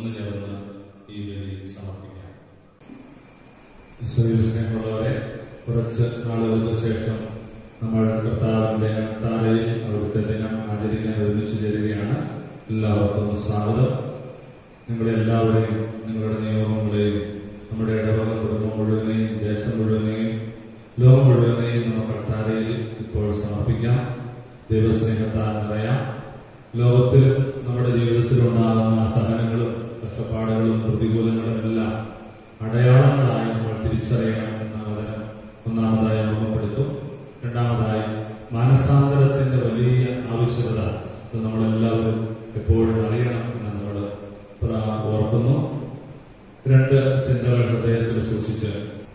ഒന്ന് ചേർന്ന് ഈ ബലി സമർപ്പിക്കാം ഈശോയിൽ സ്നേഹമുള്ളവരെ കുറച്ച് നാളുകൾക്ക് ശേഷം നമ്മൾ കർത്താവിന്റെ താരയിൽ അവിടുത്തെ ദിനം ആചരിക്കാൻ ഒരുമിച്ച് ചേരുകയാണ് എല്ലാവർക്കും സ്വാഗതം നിങ്ങളെല്ലാവരെയും നിങ്ങളുടെ നിയോഗങ്ങളെയും നമ്മുടെ ഇടവക കുടുംബം മുഴുവനെയും ദേശം മുഴുവനെയും ലോകം മുഴുവനെയും നമുക്ക് കർത്താരയിൽ ഇപ്പോൾ സമർപ്പിക്കാം ദൈവസ്നേഹത്താൽ നിറയാം ലോകത്തിലും നമ്മുടെ ജീവിതത്തിൽ ഉണ്ടാകുന്ന സഹനങ്ങളും കഷ്ടപ്പാടുകളും പ്രതികൂലങ്ങളും എല്ലാം അടയാളങ്ങളായി നമ്മൾ തിരിച്ചറിയണം എന്ന വചനം ഒന്നാമതായി ഓർമ്മപ്പെടുത്തും രണ്ടാമതായി മാനസാന്തരത്തിന്റെ വലിയ ആവശ്യകത ഇത് നമ്മളെല്ലാവരും എപ്പോഴും അറിയണം എന്ന് നമ്മൾ പ്ര- ഓർക്കുന്നു രണ്ട് ചിന്തകൾ ഹൃദയത്തിൽ സൂക്ഷിച്ച്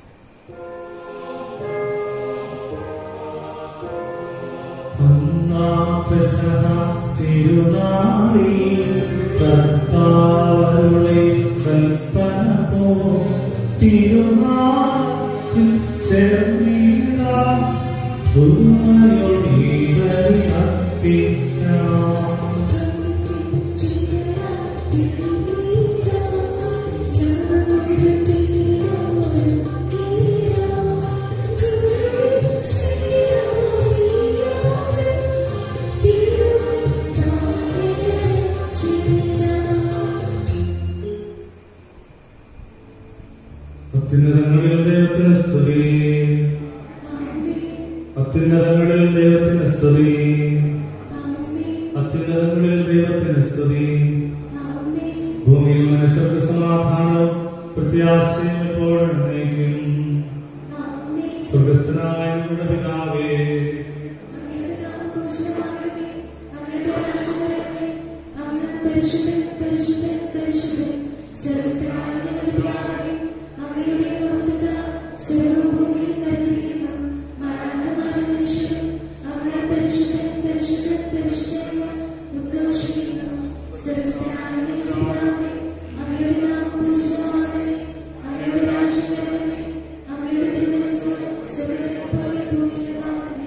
കർത്താവരുടെ കൽപ്പന പോ തിരുനാൾ ചേർന്നിടാം പുതുമയൊഴി അർപ്പിക്കാം അത്യുന്നതങ്ങളിൽ ദൈവത്തിന് സ്തുതി അത്യുന്നതങ്ങളിൽ ദൈവത്തിന് സ്തുതി അത്യുന്നതങ്ങളിൽ ദൈവത്തിന് സ്തുതി ഭൂമിയിൽ മനുഷ്യർക്ക് സമാധാനവും പ്രത്യാശയും എപ്പോഴും നയിക്കും സ്വർഗസ്ഥനായ നമ്മുടെ പിതാവേ പരിശുദ്ധൻ പരിശുദ്ധൻ പരിശുദ്ധൻ സർവസ്ഥനായ ഞങ്ങളുടെ പിതാവേ അങ്ങയുടെ മഹത്വത്താൽ സ്വർഗ്ഗവും ഭൂമിയും നിറഞ്ഞിരിക്കുന്നു മാലാഖമാരും മനുഷ്യരും അങ്ങേ പരിശുദ്ധൻ പരിശുദ്ധൻ പരിശുദ്ധൻ ഉദ്ഘോഷിക്കുന്നു സർവസ്ഥനായ ഞങ്ങളുടെ പിതാവേ അങ്ങയുടെ നാമം പൂജിതമാകണമേ അങ്ങയുടെ രാജ്യം വരണമേ അങ്ങയുടെ തിരുമനസ് സ്വർഗ്ഗത്തിലെ പോലെ ഭൂമിയിലുമാകണമേ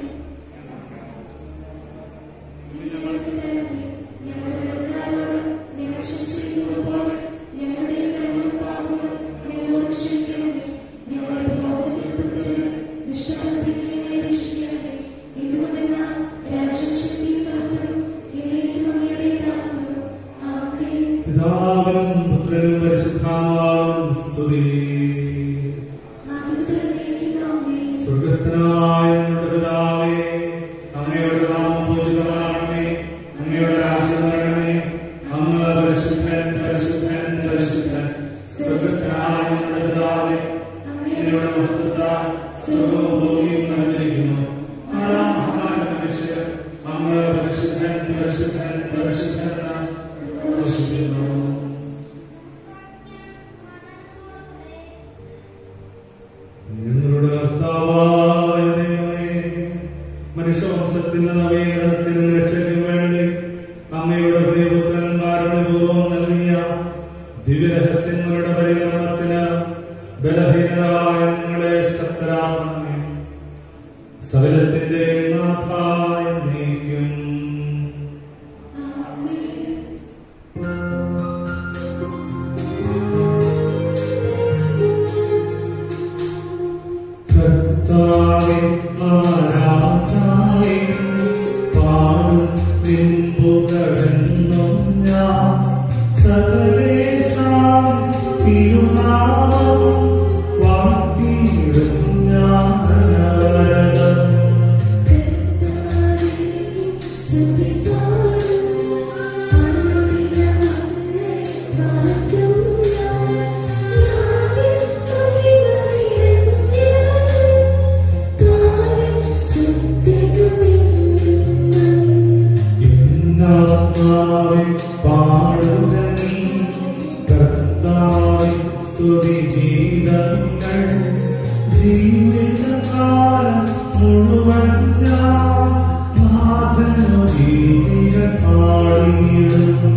ഇത് ഞങ്ങൾക്ക് തരണമേ ഞങ്ങളുടെ കടക്കാരോട് ഞങ്ങൾ ക്ഷമിച്ചിരിക്കുന്നത് പോലെ ഞങ്ങളുടെ കടങ്ങളും പാപങ്ങളും ഞങ്ങളോട് ക്ഷമിക്കണമേ ഞങ്ങളെ പ്രലോഭനത്തിൽ പെടുത്തരുത് ദുഷ്ടാനുഭവിക്കുക ഞങ്ങളെ രക്ഷിക്കണമേ എന്തുകൊണ്ടെന്നാൽ രാജ്യം ശക്തിയും മഹത്വവും എന്നേക്കും അങ്ങയുടേതാകുന്നു ആമേൻ പിതാവിനും പുത്രനും പരിശുദ്ധാത്മാവിനും സ്തുതി ആദ്യം എന്നേക്കും ആമേൻ സ്വർഗസ്ഥനായ ഞങ്ങളുടെ പിതാവേ അങ്ങയുടെ നാമം പൂജിതമാകണമേ അങ്ങയുടെ രാജ്യം വരണമേ അങ്ങ് പരിശുദ്ധൻ പരിശുദ്ധൻ പരിശുദ്ധൻ സ്വർഗസ്ഥനായ ഞങ്ങളുടെ പിതാവേ അങ്ങയുടെ മഹത്വത്താൽ സ്വർഗവും ഭൂമിയും നിറഞ്ഞിരിക്കുന്നു ആരാധനായ മനുഷ്യർ അങ്ങ് പരിശുദ്ധൻ പരിശുദ്ധൻ പരിശുദ്ധൻ എന്ന് ഘോഷിക്കുന്നു ഞങ്ങളുടെ കർത്താവായ ദൈവമേ മനുഷ്യവംശത്തിന്റെ നവീകരണത്തിനും രക്ഷയ്ക്കും വേണ്ടി അമ്മയുടെ പ്രിയപുത്രൻ കാരുണ്യപൂർവ്വം നൽകിയ ദിവ്യരഹസ്യങ്ങളുടെ പരികരണത്തിന് ബലഹീനരായ നിങ്ങളെ ശക്തരാക്കണമേ സകലത്തിന്റെ നാഥായ നീക്കും കർത്താവേ മഹാരാജാവേ പാടും നിൻപുകഴെന്നും ഞാൻ സകലേശാ തിരുനാമം വാഴ്ത്തിയിടും ഞാൻ അനവരതം എന്നാത്മാവേ പാടുക നീ കർത്താവേ സ്തുതി ഗീതങ്ങൾ ജീവിതകാലം മുഴുവൻ ഞാൻ നാഥനു ഗീതികൾ പാടിയിടും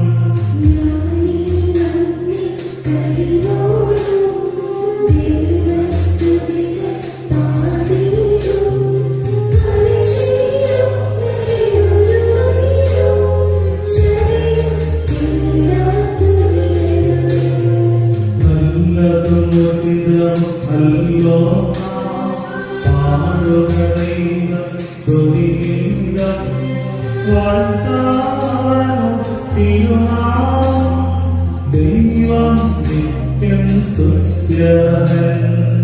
Thank you. ദൈവം നിത്യം സ്തുത്യഹൻ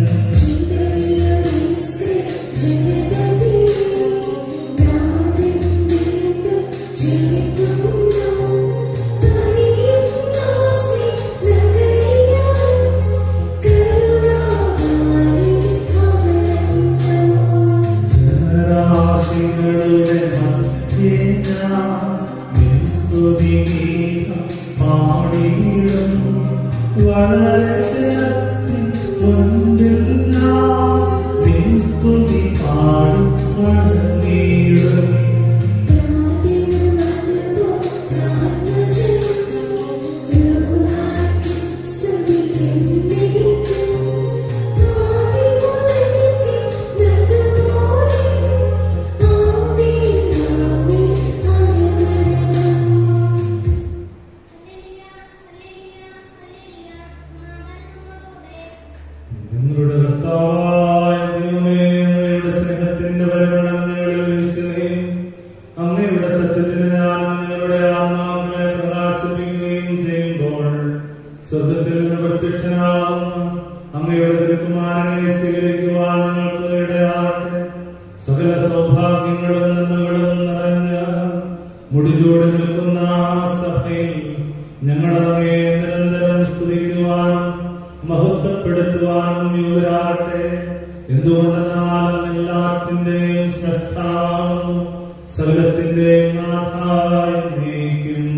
ജനരാശികളുടെ മധ്യേ ഞാൻ നിൻ സ്തുതിഗീതം പാടിയിടും. വളരെ ജനത്തിൻ മുൻപിൽ ഞാൻ നിൻ സ്തുതി പാടി വണങ്ങിയിടും. ഞങ്ങളുടെ കർത്താവായ ദൈവമേ, അങ്ങയുടെ സ്നേഹത്തിന്റെ വരങ്ങളും ഞങ്ങളിൽ വീശുകയും അങ്ങയുടെ സത്യത്തിന് ജ്ഞാനം ഞങ്ങളുടെ ആത്മാക്കളെ പ്രകാശിപ്പിക്കുകയും ചെയ്യുമ്പോൾ സ്വർഗത്തിൽ നിന്ന് പ്രത്യക്ഷനാകുന്ന അങ്ങയുടെ തിരുക്കുമാരനെ സ്വീകരിക്കുവാൻ ഞങ്ങൾക്ക് ഇടയാകട്ടെ സകല സൗഭാഗ്യങ്ങളും നന്മകളും നിറഞ്ഞ മുടിചൂടി നിൽക്കുന്ന ആ സഭയിൽ ഞങ്ങളങ്ങേ നിരന്തരം സ്തുതിക്കുവാനും മഹത്വപ്പെടുത്തുവാനും യോഗ്യരാകട്ടെ എന്തുകൊണ്ടെന്നാൽ അങ്ങ് എല്ലാത്തിന്റെയും ശ്രദ്ധാവുന്നു സകലത്തിന്റെയും നാഥായി നീക്കും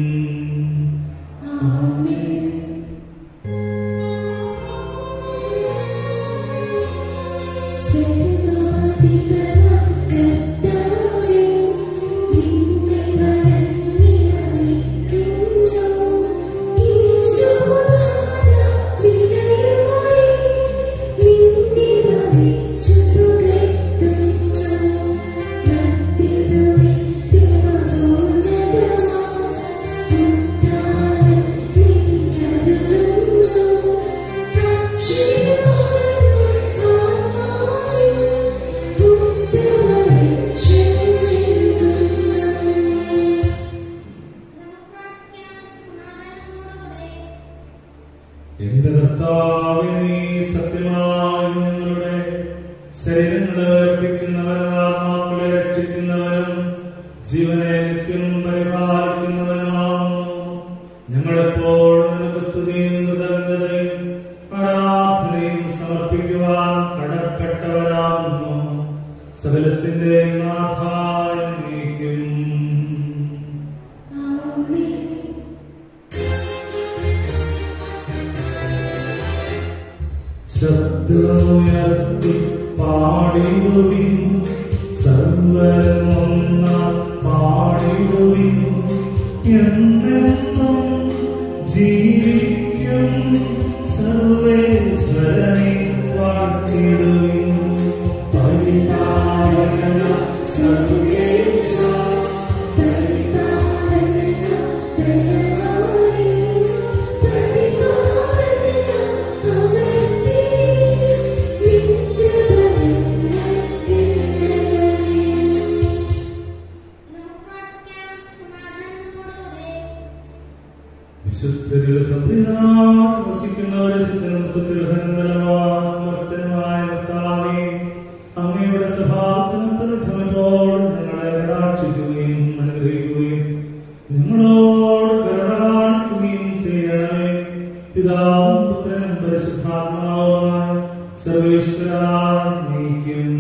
എന്റെ കർത്താവേ നീ സത്യമായും ഞങ്ങളുടെ ശരീരങ്ങളെ അർപ്പിക്കുന്നവനും ആത്മാക്കളെ രക്ഷിക്കുന്നവനും ജീവനെ നിത്യം പരിപാലിക്കുന്നവനുമാകുന്നു ഞങ്ങളെപ്പോൾ നിനക്ക് സ്തുതിയും കൃതജ്ഞതയും ആരാധനയും സമർപ്പിക്കുവാൻ കടപ്പെട്ടവരാകുന്നു സകലത്തിന്റെ നാഥായി നീക്കും ശബ്ദമുയർത്തി പാടിടുവിൻ സർവരും ഒന്നാം പാടിടുവിൻ എന്നെന്നും ജീവിക്കും സർവേശ്വരനെ വാഴ്ത്തിടുവിൻ പരിപാലന സർവേശ വിശുദ്ധരിൽ സംപ്രീതനായി വസിക്കുന്നവരെ ശുദ്ധനൃത്തത്തിൽ ഹരന്തരമായ കർത്താവേ അങ്ങയുടെ സ്വഭാവത്തിനൊത്തരഥമപ്പോൾ ഞങ്ങളെ കടാക്ഷിക്കുകയും അനുഗ്രഹിക്കുകയും ഞങ്ങളോട് കരുണ കാണിക്കുകയും ചെയ്യണമേ പിതാവും പുത്രനും പരിശുദ്ധാത്മാവുമായ സർവേശ്വരാൻ നീക്കും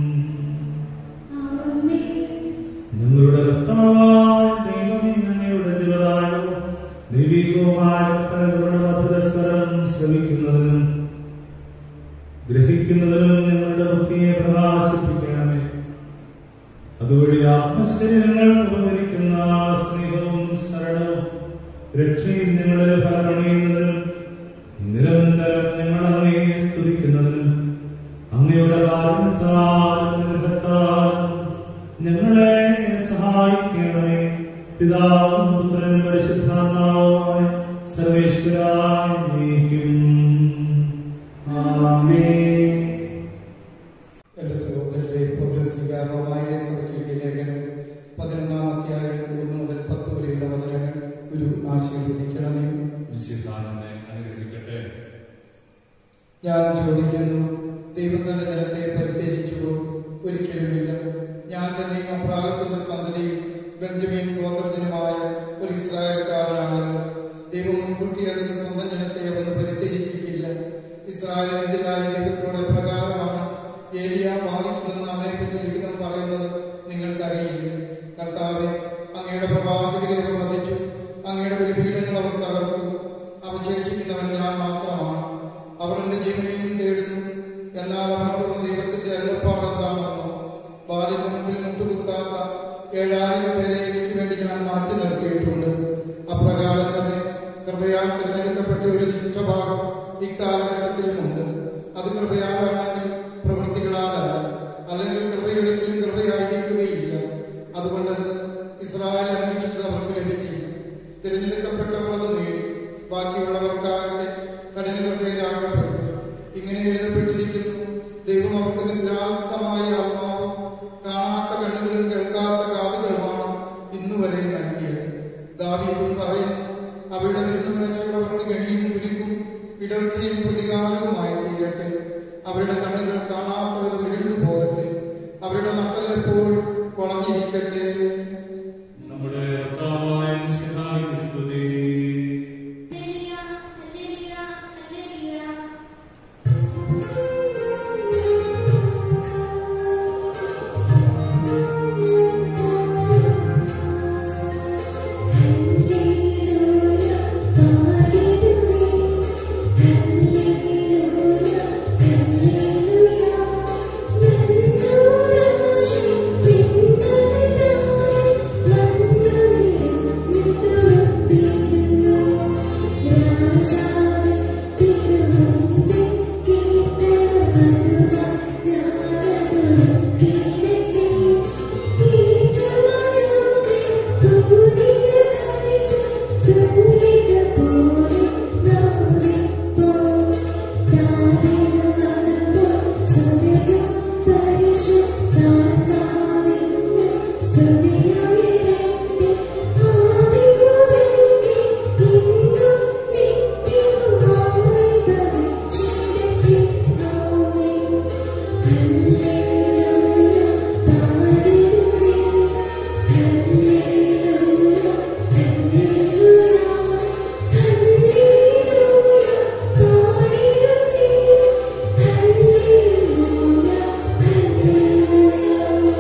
ഞങ്ങളുടെ കർത്താവായ ദൈവമേ അങ്ങയുടെ ജീവദാനവും ദൈവികവുമായ കൽപ്പനകളുടെ മധുരസ്വരം ശ്രവിക്കുന്നതിനും ഗ്രഹിക്കുന്നതിനും ഞങ്ങളുടെ ബുദ്ധിയെ പ്രകാശിപ്പിക്കണമേ അതുവഴി ആത്മശരീരങ്ങൾ ഉപകരിക്കുന്ന സ്നേഹവും ശരണവും രക്ഷയും ഞങ്ങളിൽ ഫലമണിയുന്നതിനും നിരന്തരം ഞങ്ങൾ അങ്ങയെ സ്തുതിക്കുന്നതിനും അങ്ങയുടെ കാരുണ്യത്താലും അനുഗ്രഹത്താലും ഞങ്ങളെ സഹായിക്കണമേ പിതാവും പുത്രനും പരിശുദ്ധാത്മാവുമായ സർവേശ്വരായി നീക്കും ആമേൻ എന്റെ സഹോദരരെ പൗരസ്വീകാരമായ സഭയ്ക്ക് ലേഖനം പതിനൊന്നാം അധ്യായം ഒന്ന് മുതൽ പത്ത് വരെയുള്ള വചനങ്ങൾ ഒരു ആശീർവദിക്കണമേ വിശുദ്ധാനന്ദ അനുഗ്രഹിക്കട്ടെ ഞാൻ ചോദിക്കുന്നു ദൈവം തന്റെ ജനത്തെ പരിത്യജിച്ചുവോ ഒരിക്കലുമില്ല ഞാൻ തന്നെയും അബ്രാഹത്തിന്റെ സന്തതിയും ബെഞ്ചമിൻ ഗോത്രജനുമായ ഒരു ഇസ്രായേൽക്കാരനാണല്ലോ ദൈവം മുൻകൂട്ടി അറിഞ്ഞ സ്വന്തം ജനത്തെ അവിടുന്ന് പരിത്യജിച്ചിട്ടില്ല ഇസ്രായേലിനെതിരായ ദൈവത്തോടെ പ്രകാരമാണ് ഏലിയ വാദിക്കുന്നതെന്ന് അവനെ പറ്റി ലിഖിതം പറയുന്നത് നിങ്ങൾക്കറിയില്ല കർത്താവെ അങ്ങയുടെ പ്രവാചകരെ അവർ വധിച്ചു അങ്ങയുടെ ബലിപീഠങ്ങൾ അവർ തകർത്തു അവശേഷിക്കുന്നവൻ ഞാൻ മാത്രമാണ് അവർ എന്റെ ജീവനെയും തേടുന്നു എന്നാൽ അവനോടുള്ള ദൈവത്തിന്റെ അരുളപ്പാടെന്താണെന്നോ ബാലിന്റെ മുമ്പിൽ മുട്ടുകുത്താത്ത ഏഴായിരം പേരെ എനിക്ക് വേണ്ടി ഞാൻ മാറ്റി നിർത്തിയിട്ടുണ്ട് അപ്രകാരം തന്നെ കൃപയാൽ തിരഞ്ഞെടുക്കപ്പെട്ട ഒരു ശിക്ഷഭാഗം ഇക്കാലഘട്ടത്തിലുമുണ്ട് അത് കൃപയാലാണെങ്കിൽ പ്രവൃത്തികളാലല്ല അല്ലെങ്കിൽ കൃപയൊരിക്കലും കൃപയായിരിക്കുകയില്ല അതുകൊണ്ടെന്ന് ഇസ്രായേൽ അന്വേഷിച്ചത് അവർക്ക് ലഭിച്ചില്ല തിരഞ്ഞെടുക്കപ്പെട്ടവർ അത് നേടി ബാക്കിയുള്ളവർക്കാകട്ടെ കഠിന ഹൃദയരാക്കപ്പെട്ടു ഇങ്ങനെ എഴുതപ്പെട്ടിരിക്കുന്നു ദൈവം അവർക്ക് നിദ്രാസമായ ആത്മാവും കാണാത്ത കണ്ണുകളും കേൾക്കാത്ത കാതുകളുമാണ് ഇന്നുവരെ നൽകിയത് ദാവീദും പറയുന്നു അവരുടെ വിരുന്നുമേശകളവർക്ക് ഗണിയും കുരിക്കും ഇടർച്ചയും പ്രതികാരവുമായി തീരട്ടെ അവരുടെ കണ്ണുകൾ കാണാത്ത വിധം ഇരുണ്ടു പോകട്ടെ അവരുടെ നട്ടൽ എപ്പോഴും വളഞ്ഞിരിക്കട്ടെ നമ്മുടെ കർത്താവായ മിശിഹായ്ക്ക് സ്തുതി ഹല്ലേലൂയ ഹല്ലേലൂയ ഹല്ലേലൂയ ഹല്ലേലൂയ പാടിടുവേ ഹല്ലേലൂയ ഹല്ലേലൂയ നന്ദുരാശി ചിന്തനായി വന്നുനിരുന്നിതുറപ്പിടുന്നു രാജാവ് തിരുമുമ്പിൽ കീർത്തനമധുര നാദമുഴക്കിടട്ടെ ഈറ്റുവാനോടെ തൂലിക കവിത തൂലിക പോലെ നാവിപ്പോ താരനമതുപോ സദയം പരിശുദ്ധാത്മാവിന്റെ സ്തുതിയുയരട്ടെ ആദിമുതൽക്കേ ഇന്നും നിത്യവുമായി ഭവിച്ചിടട്ടെ ആമേൻ ഹല്ലേലൂയ പാടിടുവേ ഹല്ലേലൂയ ഹല്ലേലൂയ ഹല്ലേലൂയ പാടിടുവേ ഹല്ലേലൂയ ഹല്ലേലൂയ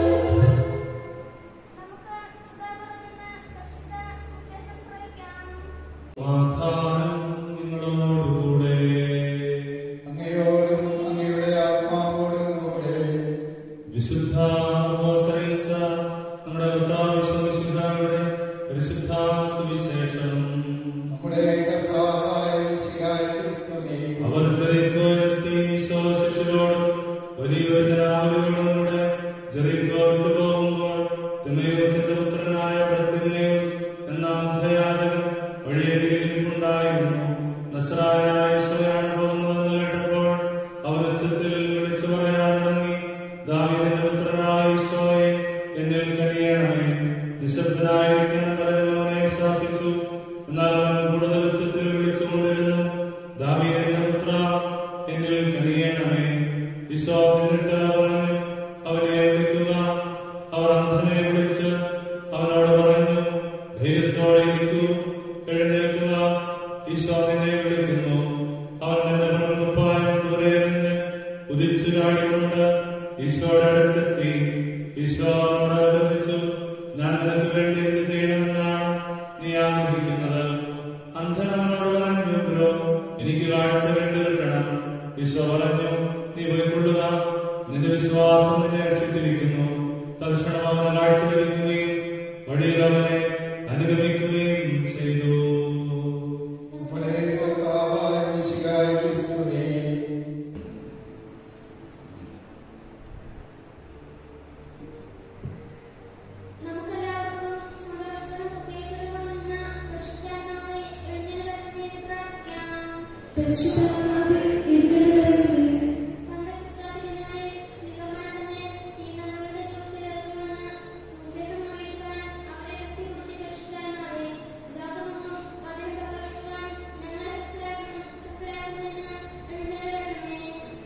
സമാധാനം നിങ്ങളോടുകൂടെ അങ്ങയോടും അങ്ങയുടെ ആത്മാവോടും കൂടെ വിശുദ്ധ മോസറിയിച്ച നമ്മുടെ കർത്താവ് വിശ്വമിശിഹായുടെ പരിശുദ്ധ സുവിശേഷം നമ്മുടെ കർത്താവായ മിശിഹായ്ക്ക് സ്തുതി. അവർ ജെറിക്കോയിലെത്തി ഈശോ ശിഷ്യരോടും വലിയൊരു ജനാവലിയോടും കൂടെ ജെറിക്കോ വിട്ടുപോകുമ്പോൾ തിമേയോസിന്റെ പുത്രനായ ബർത്തിമേയോസ് എന്ന അന്ധയാചകൻ വഴിയരികിലിരിപ്പുണ്ടായിരുന്നു നസ്രായനായ ഈശോയാണ് പോകുന്നതെന്ന് കേട്ടപ്പോൾ അവൻ ഉച്ചത്തിൽ വിളിച്ചു പറയാൻ തുടങ്ങി ദാവീദിന്റെ പുത്രനായ ഈശോയെ എന്നിൽ കനിയണമേ നിശബ്ദനായിരിക്കാൻ പറഞ്ഞു അവനെ ശാസിച്ചു എന്നാൽ അവൻ കൂടുതൽ ഉച്ചത്തിൽ വിളിച്ചുകൊണ്ടിരുന്നു ദാവീദിന്റെ പുത്ര എന്നിൽ കനിയണമേ ഈശോ എന്നിട്ട് പറഞ്ഞു അവനെ വിളിക്കുക അവർ അന്ധനെ വിളിച്ച് അവനോട് പറഞ്ഞു ധൈര്യത്തോടെ ഇരിക്കൂ എഴുന്നേൽക്കുക ഈശോ നിന്നെ വിളിക്കുന്നു അവൻ തന്റെ പുറംകുപ്പായം ദൂരെ നിന്ന് ഉദിച്ചു ചാടിക്കൊണ്ട് ഈശോയുടെ അടുത്തെത്തി ഈശോ അവനോട് ചോദിച്ചു ഞാൻ നിനക്ക് വേണ്ടി എന്ത് ചെയ്യണമെന്നാണ് നീ ആഗ്രഹിക്കുന്നത് അന്ധനവനോട് പറഞ്ഞു ഗുരു എനിക്ക് കാഴ്ച വേണ്ടി കിട്ടണം ഈശോ പറഞ്ഞു നീ പോയിക്കൊള്ളുക നിന്റെ വിശ്വാസം നിന്നെ രക്ഷിച്ചിരിക്കുന്നു തൽക്ഷണം അവന് കാഴ്ച ലഭിക്കുകയും വഴിയിൽ അവനെ അനുഗമിക്കുകയും ചെയ്തു നമ്മുടെ കർത്താവായ മിശിഹായ്ക്ക് സ്തുതി. നമുക്കെല്ലാവർക്കും സന്തോഷത്തോടും പ്രത്യാശയോടും നിന്ന് പരിശുദ്ധാത്മാവെ എഴുന്നേൽക്കണമേ എന്ന് പ്രാർത്ഥിക്കാം. പരിശുദ്ധാത്മാവേ എഴുന്നേൽക്കണമേ. പണ്ട് ക്രിസ്തുവിനായി സ്നേഹവാന്റെ മേൽ തീനാളുകളുടെ രൂപത്തിൽ ഇറങ്ങുമെന്ന് സുവിശേഷം അറിയിക്കുവാൻ അവരെ ശക്തിപ്പെടുത്തിയ പരിശുദ്ധാത്മാവേ, ഉദാത്തമെന്നും അതിനെ പ്രകാശിക്കുവാൻ ഞങ്ങളെ ശക്തരാക്കണമേ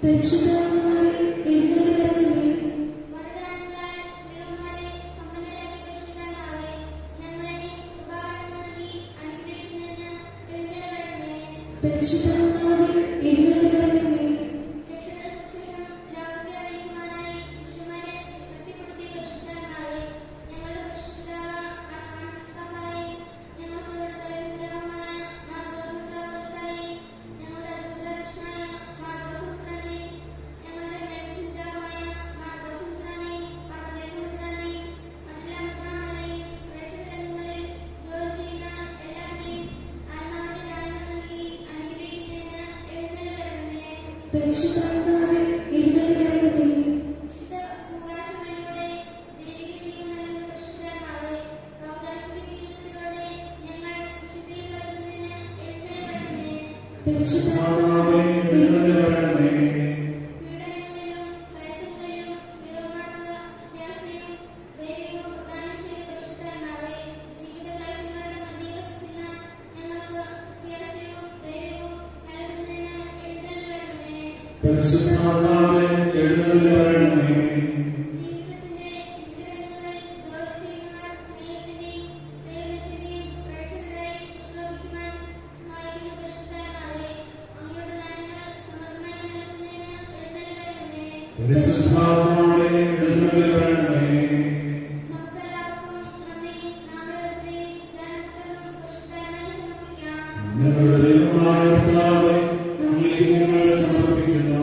പരിശുദ്ധാത്മാവേ എഴുന്നള്ളി വരണമേ വരദാനങ്ങളാൽ സ്ത്രീമാരെ സമ്പന്നരാക്കി പരിശുദ്ധനാവേ ഞങ്ങളെ കൃപാവരം നൽകി അനുഗ്രഹിക്കുന്നതിന് എഴുന്നള്ളി വരണമേ പരിശുദ്ധാത്മാവേ എഴുന്നള്ളി വരണമേ രക്ഷയുടെ സുവിശേഷം ലോകത്തെ അറിയിക്കുവാനായി ശിശുമാരെ ശക്തിപ്പെടുത്തിയ പരിശുദ്ധനാവേ ഞങ്ങളുടെ പരിശുദ്ധാവ ആത്മാസമായ ഞങ്ങൾ സുഹൃത്തുക്കളായ മാർഗോപുത്രവർക്കായി ഞങ്ങളുടെ ദുർദർശനായ മാർഗോസുത്രനെ ഞങ്ങളുടെ മേൽചിന്തമായ മാർഗോസുത്രനെ പാർജയപുത്രനെ മറ്റെല്ലാ പുത്രന്മാരെയും പ്രേക്ഷകരങ്ങളിൽ ജോലി ചെയ്യുന്ന എല്ലാവരെയും ആത്മാവിന്റെ ദാനങ്ങൾ നൽകി അനുഗ്രഹിക്കുന്നതിന് എഴുന്നള്ളി വരണമേ പരിശുദ്ധാത്മാവേ എഴുന്നള്ളി വരണമേ വിശുദ്ധ കൂദാശകളിലൂടെ ദൈവിക ജീവൻ നൽകുന്ന പരിശുദ്ധനാവേ കൗദാശിക ജീവിതത്തിലൂടെ ഞങ്ങൾ വിശുദ്ധിയിൽ വളരുന്നതിന് എഴുന്നള്ളി വരണമേ പരിശുദ്ധാത്മാവേ എഴുന്നള്ളി വരണമേ പീഡനങ്ങളിലും ക്ലേശങ്ങളിലും ദൈവമാർക്ക് അത്യാശയും ധൈര്യവും പ്രദാനം ചെയ്ത പരിശുദ്ധനാവേ ജീവിത ക്ലേശങ്ങളുടെ മധ്യേ വസിക്കുന്ന ഞങ്ങൾക്ക് അത്യാശയും ധൈര്യവും നൽകുന്നതിന് എഴുന്നള്ളി വരണമേ പരിശുദ്ധാത്മാവേ എഴുന്നള്ളി വരണമേ ജീവിതത്തിന്റെ വിതരണങ്ങളിൽ ജോലി ചെയ്യുന്നവർ സ്നേഹത്തിന്റെയും സേവനത്തിന്റെയും പ്രേക്ഷകരായി വിശ്രമിക്കുവാൻ സഹായിക്കുന്ന പരിശുദ്ധനാവേ അങ്ങയുടെ ദാനങ്ങൾ സമൃദ്ധമായി നൽകുന്നതിന് എഴുന്നള്ളി വരണമേ പരിശുദ്ധാത്മാവേ എഴുന്നള്ളി വരണമേ നമുക്കെല്ലാവർക്കും നമ്മെയും നാം ഓരോരുത്തരെയും ദാനപത്രവും പരിശുദ്ധനായി സമർപ്പിക്കാം ഞങ്ങളുടെ ദൈവമായ കർത്താവേ അങ്ങേക്ക് ഞങ്ങൾ സമർപ്പിക്കുന്നു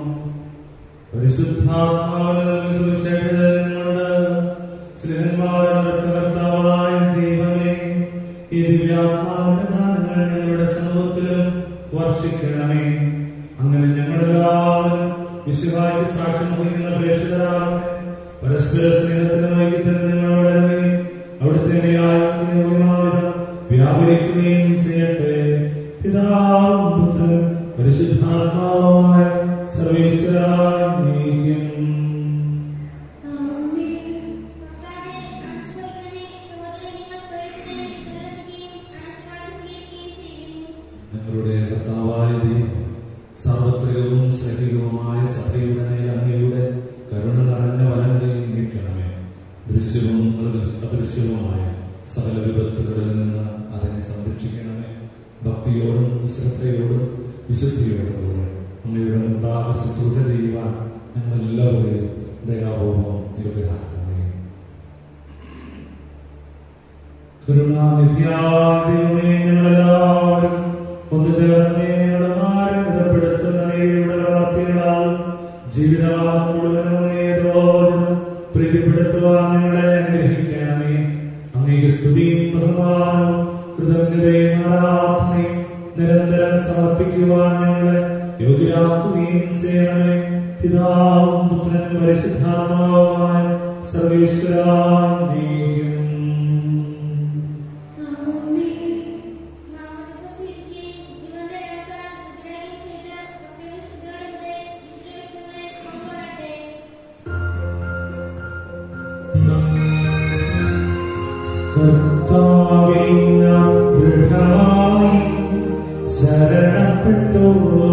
പരിശുദ്ധാത്മാവിനെ സുവിശേഷതകളുണ്ട് സ്നേഹന്മാരെ നിറച്ച കർത്താവായ ദൈവമേ ഈ ദിവ്യാത്മാവിന്റെ ദാനങ്ങൾ ഞങ്ങളുടെ സമൂഹത്തിലും വർഷിക്കണമേ അങ്ങനെ ഞങ്ങളെല്ലാവരും വിശുവായ്ക്ക് സാക്ഷ്യം വഹിക്കുന്ന പ്രേക്ഷിതരാകട്ടെ പരസ്പര സ്നേഹത്തിന് വൈകിത്തരം ഞങ്ങൾ വളരുകയും അവിടുത്തെ ന്യായവിധം വ്യാപരിക്കുകയും ചെയ്യട്ടെ പിതാവും പുത്രനും പരിശുദ്ധാത്മാവുമായ സർവേശ്വരായ നീക്കും ആമേൻ കർത്താവേ ആശീർവദിക്കണമേ സഹോദരൻ നിങ്ങൾ പ്രയത്നം നിലനിൽക്കുകയും ആശീർവാദം സ്വീകരിക്കുകയും ചെയ്യുന്നു ഞങ്ങളുടെ കർത്താവായ ദൈവം സാർവത്രികവും സഹികവുമായ സഭയുടെ മേൽ അങ്ങയുടെ കരുണ നിറഞ്ഞ വലങ്ങളിൽ നീക്കണമേ ദൃശ്യവും അദൃ- അദൃശ്യവുമായ സകല വിപത്തുകളിൽ നിന്ന് അതിനെ സംരക്ഷിക്കണമേ ഭക്തിയോടും ശ്രദ്ധയോടും വിശുദ്ധിയോടും കൂടെ അങ്ങയുടെ മുൻപാകെ ശുശ്രൂഷ ചെയ്യുവാൻ ഞങ്ങൾ എല്ലാവരെയും ദയാപൂർവം യോഗ്യരാക്കണമേ കരുണാനിധിയായ ദൈവമേ ഞങ്ങളെല്ലാവരും ഒന്ന് ചേർന്ന് ഞങ്ങളുടെ മാരം വിധപ്പെടുത്തുന്ന നീതിയുടെ പ്രവർത്തികളാൽ ജീവിതകാലം മുഴുവനും ഏതോജനം പ്രീതിപ്പെടുത്തുവാൻ ഞങ്ങളെ അനുഗ്രഹിക്കണമേ അങ്ങേക്ക് സ്തുതിയും ബഹുമാനവും കൃതജ്ഞതയും ആരാധനയും നിരന്തരം സമർപ്പിക്കുവാൻ ഞങ്ങളെ യോഗ്യരാക്കുകയും ചെയ്യണമേ പിതാവും പുത്രനും പരിശുദ്ധാത്മാവുമായ സർവേശ്വരായ നീക്കും ആമേൻ മാമോദിസ സ്വീകരിക്കുകയും ജീവന്റെ ഇടത്താൽ മുദ്രയും ചെയ്ത പ്രത്യേക ശുദ്ധികളിലൂടെ വിശുദ്ധീകരിച്ചവരെ പങ്കുകൊള്ളട്ടെ കർത്താവേ ഞാൻ ദൃഢമായി ശരണപ്പെട്ടു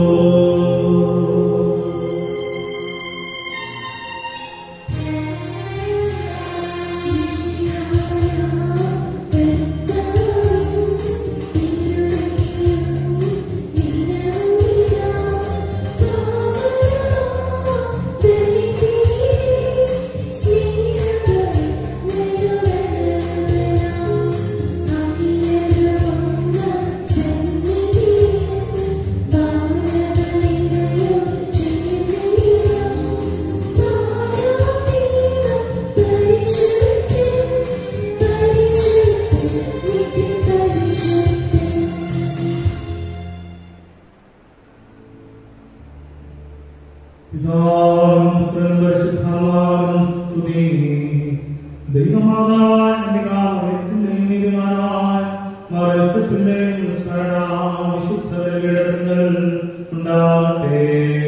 പിതാവും പുത്രനും പരിശുദ്ധാത്മാവും സ്തുതി ദൈവമാതാവായ കന്യകാമറിയത്തിന്റെയും നീതിമാനായ മറിയത്തിന്റെയും സ്മരണ വിശുദ്ധ ബലിപീഠത്തിങ്കൽ ഉണ്ടാവട്ടെ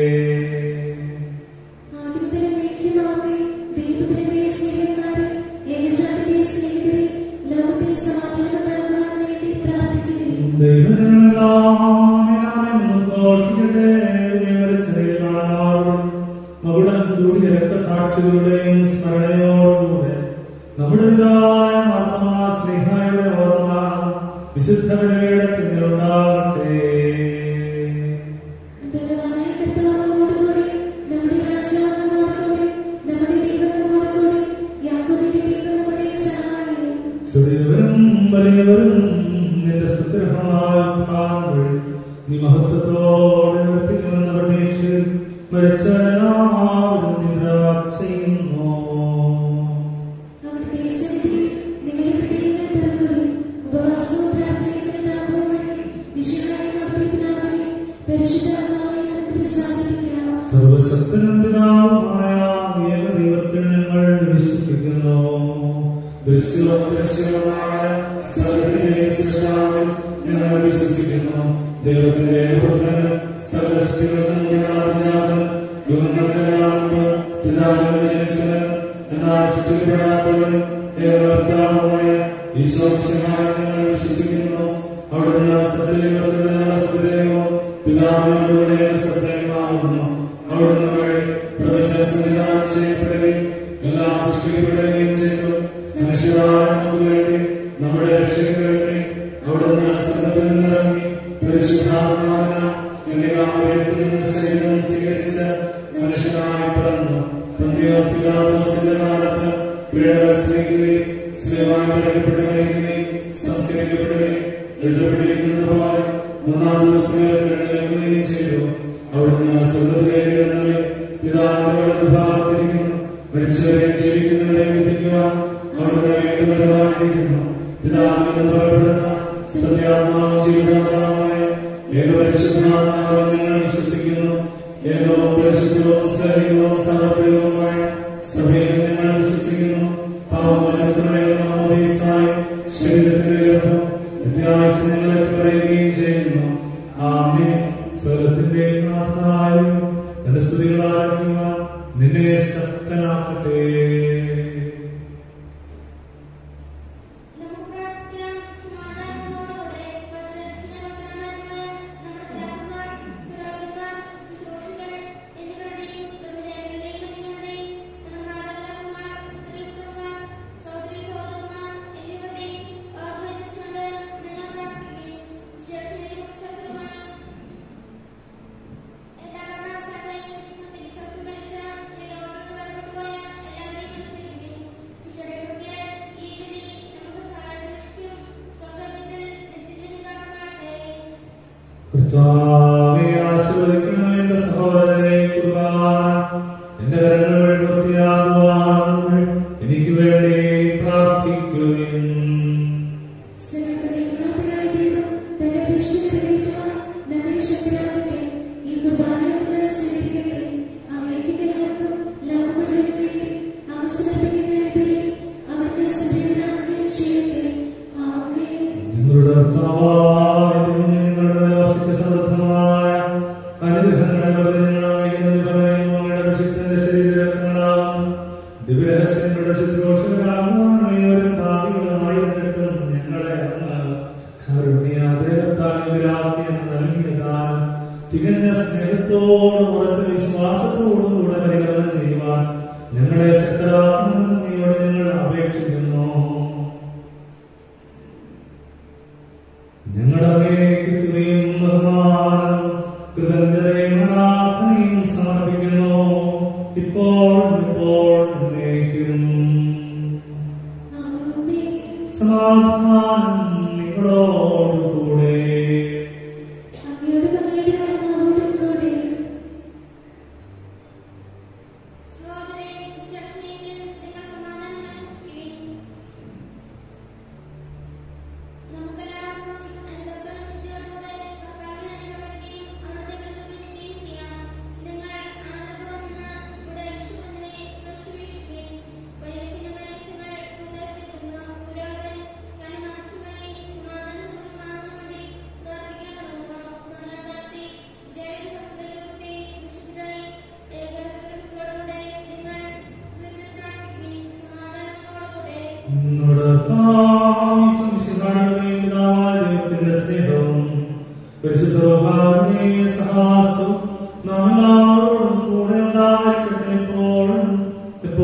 ആദ്യമുതൽ നയിക്കുമാവേ ദൈവത്തിന്റെ സ്നേഹന്മാരെ ഏകജാതിയെ സ്നേഹിതരെ ലോകത്തിൽ സമാധാനം നൽകുവാൻ വേണ്ടി പ്രാർത്ഥിക്കുന്നു ദൈവജനങ്ങളെല്ലാം ഘോഷിക്കട്ടെ വിജയം വരച്ച ദൈവമാതാവ് രക്തസാക്ഷികളുടെയും സ്മരണയോടുകൂടെ നമ്മുടെ പിതാവായ മാതാ സ്നേഹയുടെ ഓർമ്മ വിശുദ്ധ ബലിയുടെ പിന്നിലുണ്ടാകട്ടെ ബലവാനായ കർത്താവ് നമ്മോടുകൂടെ, നമ്മുടെ രാജാവ് നമ്മോടുകൂടെ, നമ്മുടെ ദൈവം നമ്മോടുകൂടെ, യാക്കോബിന്റെ ദൈവം നമ്മുടെ സഹായം. ചെറിയവരും വലിയവരും നിന്റെ സ്തുത്യർഹമായ ഉത്ഥാനം വഴി നീ മഹത്വത്തോടെ ഉയർപ്പിക്കുമെന്ന പ്രതീക്ഷയിൽ മരിച്ച എല്ലാവരും നിദ്ര ചെയ്യുന്നു അവിടുത്തെ സന്നിധിയിൽ നിങ്ങളുടെ ഹൃദയങ്ങൾ തുറക്കുകയും ഉപവാസവും പ്രാർത്ഥനയും അനുതാപവും വഴി വിശുദ്ധനായ അവിടുത്തെ പിതാവിനെ പരിശുദ്ധാത്മാവിനെ നമുക്ക് പ്രസാദിപ്പിക്കാം. സർവശക്തനും പിതാവുമായ ഏക ദൈവത്തിൽ ഞങ്ങൾ വിശ്വസിക്കുന്നു ദൃശ്യവും ദൃശ്യവുമായ സകലത്തിന്റെയും സൃഷ്ടാവിൽ ഞങ്ങൾ വിശ്വസിക്കുന്നു ദൈവത്തിന്റെ പുത്രനും സർവശക്തികൾക്കും ഗുണാതിജാതൻ യുഗങ്ങൾക്കെല്ലാം മുമ്പ് പിതാവിന് ജനിച്ചവൻ എന്നാൽ സൃഷ്ടിക്കപ്പെടാത്തവൻ ഏകർത്താവുമായ ഈശോക്ഷമായ ഞങ്ങൾ വിശ്വസിക്കുന്നു അവിടുന്ന് സത്യദൈവത്തിനുള്ള സത്യദൈവവും പിതാവിനോടുകൂടെ സത്യമാകുന്നു അവിടുന്ന് വഴി പ്രപഞ്ച സംവിധാനം ചെയ്യപ്പെടുകയും എല്ലാം സൃഷ്ടിക്കപ്പെടുകയും ചെയ്തു മനുഷ്യരായ നമുക്ക് വേണ്ടി നമ്മുടെ രക്ഷയ്ക്ക് വേണ്ടി അവിടുന്ന് സ്വർഗത്തിൽ നിന്നിറങ്ങി പരിശുദ്ധാത്മാവിന കന്യകാമരത്തിൽ നിന്ന് ശരീരം സ്വീകരിച്ച് മനുഷ്യനായി പിറന്നു പന്തിയോസ് പിലാത്തോസിന്റെ കാലത്ത് പീഡകൾ സ്നേഹിക്കുകയും സ്നേഹമായി പിറക്കപ്പെട്ടവരെയും സംസ്കരിക്കപ്പെടുകയും എഴുതപ്പെട്ടിരിക്കുന്നത് പോലെ മൂന്നാം ദിവസം എഴുന്നേൽക്കുകയും ചെയ്തു അവിടുന്ന് സ്വർഗത്തിലേക്ക് എഴുന്നള്ളി പിതാവിന്റെ വലത് ഭാഗത്തിരിക്കുന്നു മരിച്ചവരെ ജീവിക്കുന്നവരെ വിധിക്കുവാൻ അവിടുന്ന് വീണ്ടും വരുവാനിരിക്കുന്നു പിതാവിൽ നിന്ന് പുറപ്പെടുന്ന സത്യാത്മാവ് ജീവിതാത്മാവായ ഏകപരിശുദ്ധാത്മാവ് ഞങ്ങൾ വിശ്വസിക്കുന്നു ഏകവും പരിശുദ്ധവും സ്നേഹികവും സമർപ്പിതവുമായ സഭയിൽ ഞങ്ങൾ വിശ്വസിക്കുന്നു പാവമോചനത്തിനായി ശരീരത്തിന്റെ ഉയർപ്പം വ്യത്യാസം ഞങ്ങളെ പറയുകയും ചെയ്യുന്നു ആമേ സ്വരത്തിന്റെ നാഥനായും തന്റെ സ്തുതികളായിരിക്കുവാൻ നിന്നെ ശക്തനാക്കട്ടെ നമുക്ക് പ്രാർത്ഥിക്കാം സമാധാനത്തോടെ പരിരക്ഷണമന്ത്രിമാർക്ക് നമ്മുടെ പിതാക്കന്മാർ പുരോഹിതന്മാർ ശുശ്രൂഷകൾ എന്നിവരുടെയും പ്രമുഖരുടെയും നിങ്ങളുടെയും നമ്മുടെ മാതാപിതാക്കന്മാർ പുത്രിപുത്രന്മാർ സഹോദരി സഹോദരന്മാർ എന്നിവരുടെയും ഓർമ്മയിച്ചുകൊണ്ട് നിങ്ങൾ പ്രാർത്ഥിക്കുകയും ശേഷത്തിലേക്ക് വിശ്വാസമായ എല്ലാ ഭരണകർത്താക്കളെയും സത്യവിശ്വാസം മരിച്ച ഈ ലോകത്തിൽ വേർപെട്ടുപോയ എല്ലാവരെയും വിസ്മരിക്കുകയും ഈശോയുടെ കൃപയാൽ ഈ വിധി നമുക്ക് സഹായിക്കും സ്വർഗ്ഗത്തിൽ നിത്യജീവൻ കാരണമാകട്ടെ കർത്താവെ ആശീർവദിക്കണമേ എന്റെ സഹോദരനെ കുർബാന എന്റെ കരങ്ങൾ വഴി വൃത്തിയാകുവാൻ എനിക്ക് വേണ്ടി പ്രാർത്ഥിക്കുവിൻ സനാതനനാഥനായ ദൈവം തന്റെ അഭിഷ്ടം നിറവേറ്റുവാൻ നമ്മെ ശക്തരാക്കട്ടെ. ഈ കുർബാന അവിടുന്ന് സ്വീകരിക്കട്ടെ. അങ്ങേക്ക് എല്ലാവർക്കും ലോകം മുഴുവനും വേണ്ടി അങ്ങ് സമർപ്പിക്കുന്ന ഈ ബലി അവിടുന്ന് സംപ്രീതനാക്കുകയും ചെയ്യട്ടെ. ആമേൻ. നിങ്ങളുടെ കർത്താവായ ദൈവമേ, നിങ്ങളുടെ മേൽ വർഷിച്ച സമൃദ്ധമായ അനുഗ്രഹങ്ങളെ വെറുതെ നിങ്ങൾ അങ്ങേക്ക് പറയുന്നു അങ്ങയുടെ വിശുദ്ധന്റെ ശരീരങ്ങളാകുന്നു ദിവ്യരഹസ്യങ്ങളുടെ ശുശ്രൂഷകരാകുവാൻ ഏവരും ഭാഗ്യങ്ങളുമായിരുന്നിട്ടും ഞങ്ങളെ അങ്ങ് കാരുണ്യാതേകത്താൽ നൽകിയതാൽ തികഞ്ഞ സ്നേഹത്തോടും ഉറച്ച വിശ്വാസത്തോടും കൂടെ പരികരണം ചെയ്യുവാൻ ഞങ്ങളെ ശക്തരാക്കണമെന്ന് നീയോട് ഞങ്ങൾ അപേക്ഷിക്കുന്നു ഞങ്ങളെ ക്രിസ്തുവിയും ബഹുമാനം കൃതജ്ഞതയും ആരാധനയും സമർപ്പിക്കുന്നു ഇപ്പോൾ ഇപ്പോൾ എന്നേക്കും ആമേൻ. സമാധാനം നിങ്ങളോടുകൂടെ അങ്ങയോടും അങ്ങയുടെ ആത്മാവോടും കൂടെ സഹോദരരെ വിശ്വാസത്തിൽ നിങ്ങൾ സമാധാനം ആശംസിക്കുകയും നമുക്കെല്ലാവർക്കും അനുദപ്പന ശുദ്ധിയോടുകൂടെ കർത്താവിനെ അനുഭവിക്കുകയും അവിടുത്തെ വിളിച്ചപേക്ഷിക്കുകയും ചെയ്യാം നിങ്ങൾ ആനന്ദപൂർവ്വം നിന്ന് ഇവിടെ വിഷുവിനെ വീക്ഷിക്കുകയും വൈകിക്കുന്ന മനസ്സുകൾ ഉദ്ദേശിക്കുന്നു പുരോഹിതൻ തന്റെ മനസ്സ് വഴി സമാധാനം മാറാൻ വേണ്ടി പ്രാർത്ഥിക്കാൻ തുടങ്ങുന്നു നമ്മൾ നടത്തി ജയം സത്യത്തെ വിശുദ്ധരായി ഏകോപനത്തോടുകൂടെ നിങ്ങൾ ഹൃദയത്തിൽ പ്രാർത്ഥിക്കുകയും സമാധാനത്തോടുകൂടെ നമ്മുടെ കർത്താവ് ഈശോമിശിഹായുടെ പിതാവായ ദൈവത്തിന്റെ സ്നേഹവും പരിശുദ്ധ റൂഹായുടെ സഹാസവും നാം എല്ലാവരോടും കൂടെ ഉണ്ടായിരിക്കട്ടെ എപ്പോഴും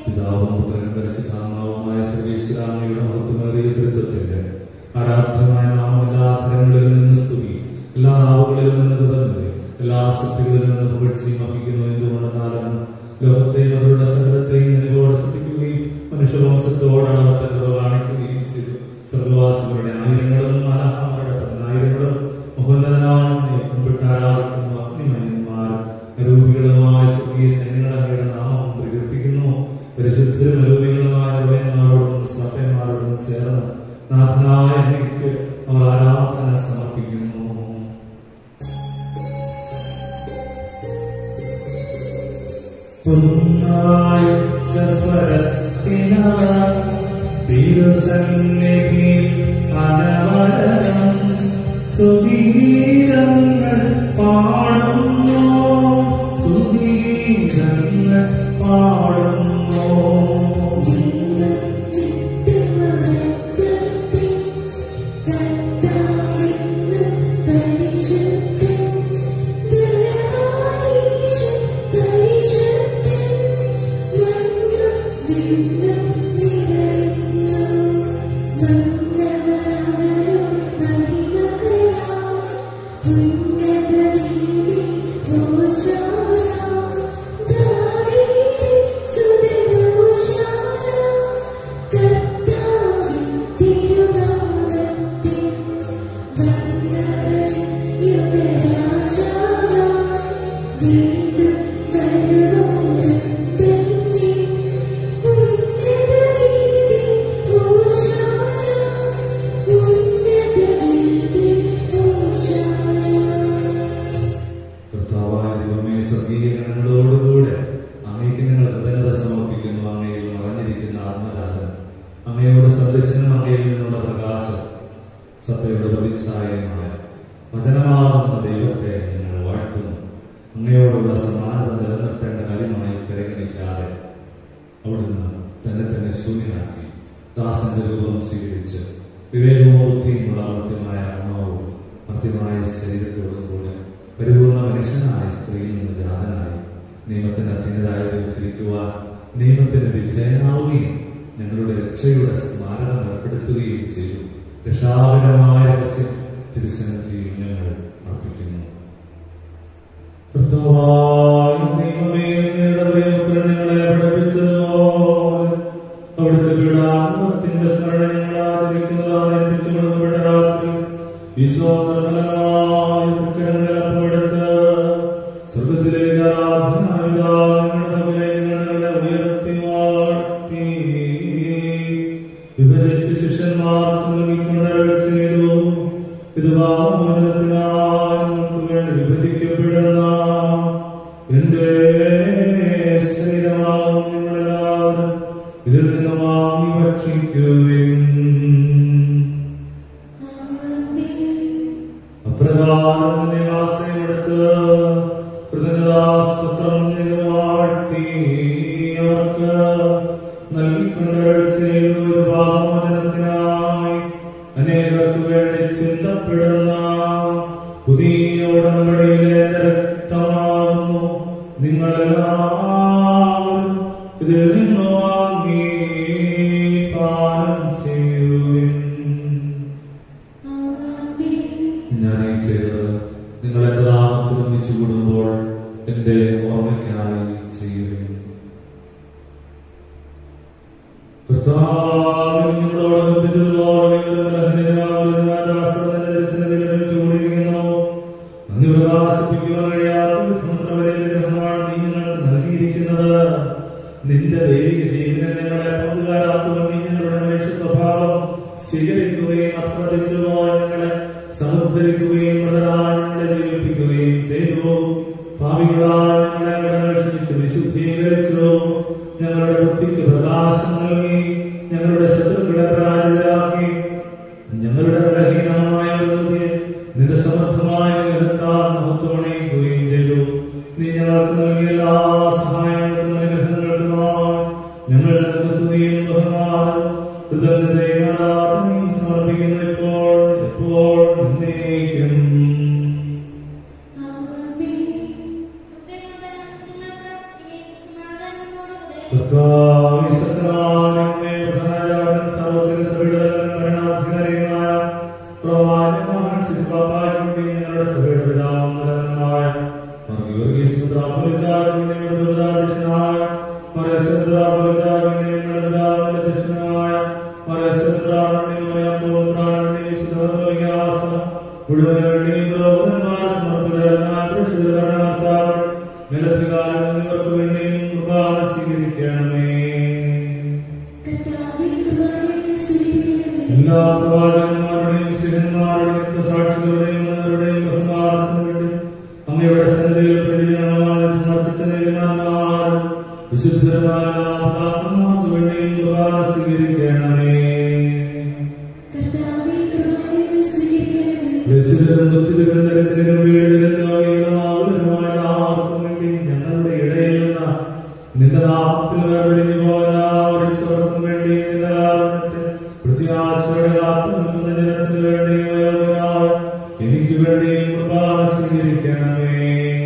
പിതാവും പുത്രനും പരിശുദ്ധാത്മാവുമായ സർവേശ്വരാമയുടെ മഹത്വമേറിയ തൃത്വത്തിന്റെ ആരാധ്യമായ നാമം എല്ലാ തരങ്ങളിലും നിന്ന് സ്തുതി എല്ലാ നാവുകളിലും നിന്ന് കൃതജ്ഞത എല്ലാ സത്യങ്ങളിലും നിന്ന് പുകഴ്ചയും അർപ്പിക്കുന്നു എന്തുകൊണ്ടെന്നാലെന്ന് ലോകത്തെയും അവരുടെ സകലത്തെയും നിലവോടെ ശ്രദ്ധിക്കുകയും മനുഷ്യവംശത്തോട് അളവറ്റ കൃപ കാണിക്കുകയും ചെയ്തു സർവവാസികളുടെ ആയിരങ്ങളും മലഹാമരുടെ പതിനായിരങ്ങളും മഹോന്നതനായ കുമ്പിട്ടാരാധിക്കുന്ന അഗ്നിമയന്മാരും രൂപികളുമായ സ്വർഗീയ സൈന്യങ്ങളുടെ നാമം പ്രകീർത്തിക്കുന്നു പരിശുദ്ധരും രൂപികളുമായ ദേവന്മാരോടും സ്ലഭന്മാരോടും ചേർന്ന് നാഥനായ എനിക്ക് അവർ ആരാധന സമർപ്പിക്കുന്നു ഒന്നാഴ്ച സ്വരത്തിനവർ തിരുസന്നിധി അനവരതം സ്തുതിഗീതങ്ങൾ പാടുന്നു സ്തുതിഗീതങ്ങൾ പാടുന്നു കർത്താവായ ദൈവമേ സ്വർഗീയ ഗണങ്ങളോടുകൂടെ അങ്ങേക്ക് ഞങ്ങൾ കൃതജ്ഞത സമർപ്പിക്കുന്നു അങ്ങയിൽ മറഞ്ഞിരിക്കുന്ന ആത്മജാതം അങ്ങയോട് സദൃശനും അങ്ങയിൽ നിന്നുള്ള പ്രകാശം സത്യയുടെ പ്രതിച്ഛായമായ വചനമാകുന്ന ദൈവത്തെ ഞങ്ങൾ വാഴ്ത്തുന്നു അങ്ങയോടുള്ള സമാനത നിലനിർത്തേണ്ട കാര്യമായി പരിഗണിക്കാതെ അവിടുന്ന് തന്നെ തന്നെ ശൂന്യനാക്കി ദാസന്റെ രൂപം സ്വീകരിച്ച് വിവേകവും ബുദ്ധിയുമുള്ള മർത്യമായ ആത്മാവും മർത്യമായ ശരീരത്തോടും കൂടെ പരിപൂർണ മനുഷ്യനായ സ്ത്രീയിൽ നിന്ന് ജാതനായി നിയമത്തിന് അധീനരായവരെ ഉദ്ധരിക്കുവാൻ നിയമത്തിന് വിധേയനാവുകയും ഞങ്ങളുടെ രക്ഷയുടെ സ്മാരകം ഏർപ്പെടുത്തുകയും ചെയ്തു രക്ഷാകരമായ രഹസ്യം തിരുസന്നിധിയിൽ ഞങ്ങൾ അർപ്പിക്കുന്നു കർത്താവായ ദൈവമേ, അങ്ങയുടെ പ്രിയപുത്രൻ ഞങ്ങളെ പഠിപ്പിച്ചതുപോലെ അവിടുത്തെ പീഡാനുഭവത്തിന്റെ സ്മരണ ഞങ്ങൾ ആചരിക്കുന്നത് ആദരിപ്പിച്ചുകൊള്ളപ്പെട്ട രാത്രി ഈശോ നിർമ്മലമായ തൃക്കരങ്ങളിൽ അപ്പമെടുത്ത് സ്വർഗത്തിലേക്ക് ആരാധനായ പിതാവിന്റെ പക്കലേക്ക് ഞങ്ങളെ ഉയർത്തി വാഴ്ത്തി വിഭജിച്ച് ശിഷ്യന്മാർക്ക് നൽകിക്കൊണ്ട് അരുൾ ചെയ്തു ഇത് പാപമോചനത്തിനായി നിങ്ങൾക്ക് വേണ്ടി വിഭജിക്കപ്പെടുന്ന എന്റെ ശരീരമാകും നിങ്ങളെല്ലാവരും ഇതിൽ നിന്ന് വാങ്ങി ഭക്ഷിക്കുകയും അപ്രകാരം തന്നെ ആശ്രയമെടുത്ത് കൃതജ്ഞതാസ്തോത്രം ചെയ്ത് വാഴ്ത്തി അവർക്ക് നൽകിക്കൊണ്ട് അരുൾ ചെയ്തു ഇത് പാപമോചനത്തിനായി അനേകർക്ക് വേണ്ടി ചിന്തപ്പെടുന്ന പുതിയ ഉടമ്പടിയിലെ എന്റെ രക്തമാകുന്നു നിങ്ങളെല്ലാവരും ഇതിൽ നിന്ന് വാങ്ങി പാനം ചെയ്യുവിൻ ഞാൻ ഈ ചെയ്തത് നിങ്ങൾ എന്റെ നാമത്തിൽ ഒന്നിച്ചു കൂടുമ്പോൾ എന്റെ ഓർമ്മയ്ക്കായി ചെയ്യുകയും കർത്താവിൽ നിങ്ങളോട് കൽപ്പിച്ചതുപോലെ നിങ്ങൾ ബലഹീനരാകുന്നതിനാൽ ദാസരുടെ ദർശനത്തിൽ ചൂടിയിരിക്കുന്നു. നന്ദി പ്രകാശിപ്പിക്കുവാൻ കഴിയാത്ത വിധമത്ര വലിയ അനുഗ്രഹമാണ് നീ ഞങ്ങൾക്ക് നൽകിയിരിക്കുന്നത്. നിന്റെ ദൈവിക ജീവിതം ഞങ്ങളെ പങ്കുകാരാക്കുവാൻ നീ ഞങ്ങളുടെ മനുഷ്യ സ്വഭാവം സ്വീകരിക്കുകയും അപ്രതിച്ചു പോയ ഞങ്ങളെ സമുദ്ധരിക്കുകയും മൃതരായ ഞങ്ങളെ ജീവിപ്പിക്കുകയും ചെയ്തു പാപികളായ ഞങ്ങളെ കടങ്ങൾ ക്ഷമിച്ച് വിശുദ്ധീകരിച്ചു ഞങ്ങളുടെ ബുദ്ധിക്ക് പ്രകാശം നൽകി ഞങ്ങളുടെ ശത്രുക്കളെ പരാജിതരാക്കി ഞങ്ങളുടെ ബലഹീനമായ പ്രകൃതിയെ നിന്റെ സമർത്ഥമായ ഗ്രഹത്താൽ മഹത്വമണിയിക്കുകയും ചെയ്തു നീ ഞങ്ങൾക്ക് നൽകിയ എല്ലാ സഹായങ്ങൾക്കും അനുഗ്രഹങ്ങൾക്കുമായി ഞങ്ങൾ നിനക്ക് സ്തുതിയും ബഹുമാനം കൃതജ്ഞതയും ആരാധനയും സമർപ്പിക്കുന്നു ഇപ്പോൾ എപ്പോൾ എന്നേക്കും നിങ്ങൾ സമാധാനത്തോടുകൂടെ കർത്താവ് നിലത്തുകാലങ്ങൾക്ക് വേണ്ടിയും കുർബാന സ്വീകരിക്കണമേ കർത്താവേ കുർബാനയെ സ്വീകരിക്കണമേ എല്ലാ പ്രവാചകന്മാരുടെയും ശിവന്മാരുടെയും രക്തസാക്ഷികളുടെയും ഉന്നതരുടെയും ബഹുമാനത്തിനു വേണ്ടി അങ്ങയുടെ സന്നിധിയിൽ പ്രതികരണമായി സമർപ്പിച്ച നീതിമാന്മാരും വിശുദ്ധരമായ പ്രാർത്ഥനമാർക്ക് വേണ്ടിയും കുർബാന സ്വീകരിക്കണമേ കർത്താവേ കുർബാനയെ സ്വീകരിക്കണമേ ദരിദ്രരും ദുഃഖിതരും ദരിദ്രരും വീടുതരും രോഗികളും ആകുലരുമായ എല്ലാവർക്കും വേണ്ടി ഞങ്ങളുടെ ഇടയിൽ നിന്ന് നിന്റെ നാമത്തിൽ വേർപിരിഞ്ഞു പോയവരും സ്വർക്കും വേണ്ടി നിന്റെ കാരണത്തെ പ്രത്യാശയോടെ കാത്തു നിൽക്കുന്ന ജനത്തിന് വേണ്ടി ഉയർന്നവരായ എനിക്ക് വേണ്ടി കുർബാന സ്വീകരിക്കണമേ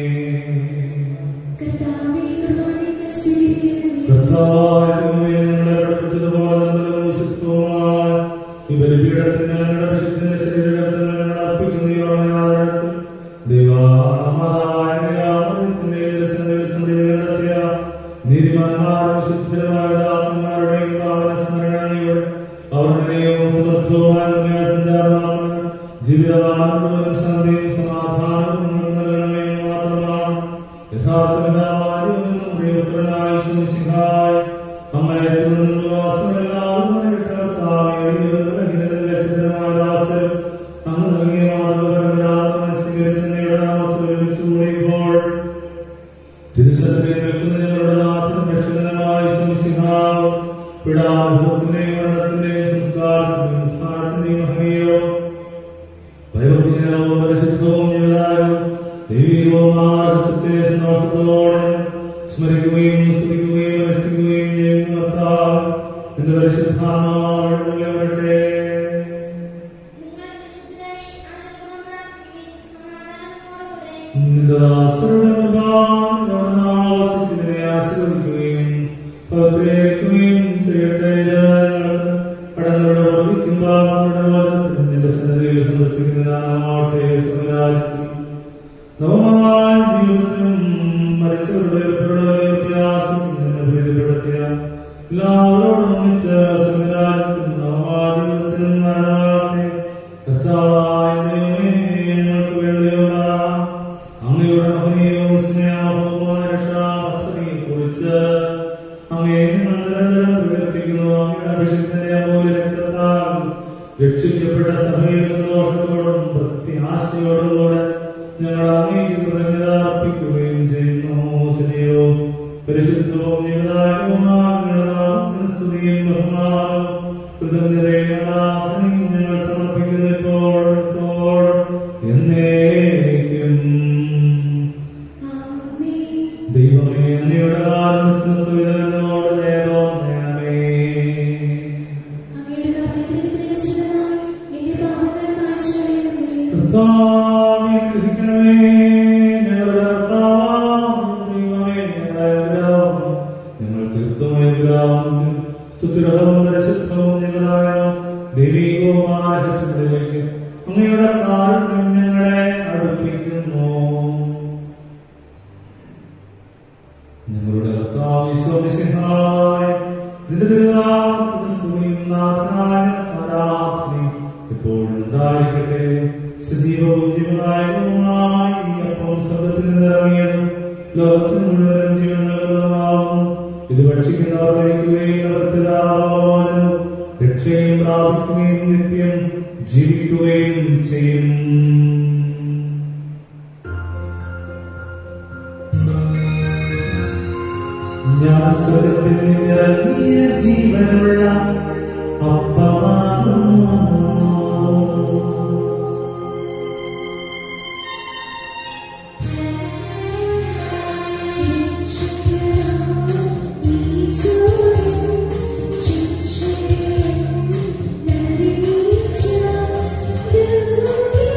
കർത്താവേ കുർബാനയെ സ്വീകരിക്കണമേ കർത്താവായ ഞങ്ങളെ പഠിപ്പിച്ചതുപോലെ നിങ്ങളും വിശുദ്ധവുമായ ഈ ബലിപീഠത്തിൽ ഞങ്ങളുടെ വിശുദ്ധന്റെ ശരീരത്തിൽ ഞങ്ങൾ അർപ്പിക്കുന്ന ഈ ഓർമ്മയാദരത്തിൽ ദൈവമാതാവായ എല്ലാവരുടെയും ദർശനത്തിൽ സമൃദ്ധി കണ്ടെത്തിയ നീതിമാന്മാരും വിശുദ്ധരുമായ പിതാക്കന്മാരുടെയും പാവന സ്മരണയോടെ അവരുടെ നിയമവും സമർത്ഥവുമായ സഞ്ചാരമാകുന്ന ജീവിതകാലം ശാന്തിയും സമാധാനവും നമുക്ക് നൽകണമേ എന്ന് മാത്രമാണ് യഥാർത്ഥ പിതാവായും ദൈവത്തിനായ ശംസിഹായ അമ്മയെ ചുമന്നും വാസമെല്ലാവരും അങ്ങ് നൽകിയ മാതൃപരമ്പരാഗതമായി സ്വീകരിച്ച അങ്ങയുടെ നാമത്തിൽ ഒരുമിച്ച് കൂടിയപ്പോൾ തിരുസന്നിധിയിൽ നിൽക്കുന്ന ഞങ്ങളുടെ നാഥനും രക്ഷകനുമായ ശംസിഹാവ് പിടാനുഭവത്തിന്റെയും മരണത്തിന്റെയും സംസ്കാരത്തിന്റെയും ഉദ്ധാരത്തിന്റെയും മഹനീയോ ഭയഭക്തിജനവും പരിശുദ്ധവും ജീവനായും ദൈവികവുമായ സത്യ സന്തോഷത്തോടെ സ്മരിക്കുകയും സ്തുതിക്കുകയും അനുഷ്ഠിക്കുകയും ചെയ്യുന്ന കർത്താവ് നിന്റെ പരിശുദ്ധാത്മാവിടെ വരട്ടെ നിങ്ങൾ വിശുദ്ധരായി ആനന്ദപൂർവ്വം പ്രാർത്ഥിക്കുവിൻ. സമാധാനത്തോടുകൂടെ നിന്റെ ദാസരുടെ കൃപാവസിച്ചതിനെ ആശീർവദിക്കുകയും പവിത്രേക്കുകയും ചെയ്യട്ടെ ഞങ്ങൾക്ക് കടങ്ങളുടെ വർദ്ധിക്കും പാപങ്ങളുടെ ബോധത്തിനും നിന്റെ സന്നദ്ധയിൽ സമർപ്പിക്കുന്നതാവട്ടെ സ്വരാജ്യത്തിൽ നവമായ ജീവിതത്തിനും മരിച്ചവരുടെ ഉൾപ്പെടെ വ്യത്യാസം നിന്നെ പ്രീതിപ്പെടുത്തിയ എല്ലാവരോടും ഒന്നിച്ച് സംവിധാനത്തിനും നവമായ ജീവിതത്തിനും മരണമാകട്ടെ കർത്താവായ ദൈവമേ ഞങ്ങൾക്ക് വേണ്ടിയുള്ള അങ്ങയുടെ മഹനീയവും സ്നേഹവുമായ രക്ഷാപദ്ധതിയെ കുറിച്ച് അങ്ങേ ഞങ്ങൾ നിരന്തരം പ്രകീർത്തിക്കുന്നു അങ്ങയുടെ അഭിഷേകത്തിന്റെ അമൂല്യ രക്തത്താൽ രക്ഷിക്കപ്പെട്ട സഭയെ സന്തോഷത്തോടും പ്രത്യാശയോടും കൂടെ ഞങ്ങൾ അങ്ങേക്ക് കൃതജ്ഞത അർപ്പിക്കുകയും ചെയ്യുന്നു ശരിയവും പരിശുദ്ധവും ജീവദായകവുമായ അങ്ങയുടെ നാമത്തിന് സ്തുതിയും ബഹുമാനവും കൃതജ്ഞതയും ആരാധനയും ഞങ്ങൾ സമർപ്പിക്കുന്നു ഇപ്പോൾ ഇപ്പോൾ എന്നേക്കും ആമേൻ ദൈവമേ അങ്ങയുടെ കാരണത്തിന് വിതരണോട് നേരോന്നേണമേ അങ്ങയുടെ കാരുണ്യത്തിനനുസൃതമായി എന്റെ പാപങ്ങൾ മായ്ച്ചു കളയണമേ കർത്താവേ, ഗ്രഹിക്കണമേ ഞങ്ങളുടെ കർത്താവായ ദൈവമേ ഞങ്ങളെ അനുഗ്രഹവും ഞങ്ങൾ തീർത്തും അനുഗ്രഹവും സ്തുതിരഹവും പരിശുദ്ധവും ഞങ്ങളായ ദൈവികവുമായ രഹസ്യങ്ങളിലേക്ക് അങ്ങയുടെ കാരുണ്യം ഞങ്ങളെ അടുപ്പിക്കുന്നു ഞങ്ങളുടെ കർത്താവ് ഈശോമിശിഹായ നിന്റെ തിരുനാമത്തിന് സ്തുതിയും നാഥനായ ആരാധനയും എപ്പോഴും ഉണ്ടായിരിക്കട്ടെ സജീവവും ജീവനായകവുമായി ഈ അപ്പം സ്വർഗത്തിൽ നിന്നിറങ്ങിയതും ലോകത്തിന് മുഴുവനും ജീവൻ നൽകുന്നതുമാകുന്നു ഇത് ഭക്ഷിക്കുന്നവർ മരിക്കുകയും അവർക്ക് ലാഭമോചനവും രക്ഷയും പ്രാപിക്കുകയും നിത്യം ജീവിക്കുകയും ചെയ്യും ഞാൻ സ്വർഗത്തിൽ നിന്നിറങ്ങിയ ജീവനുള്ള അപ്പമാകുന്നു ഈശോയെ നദിച്ച ദുരിതം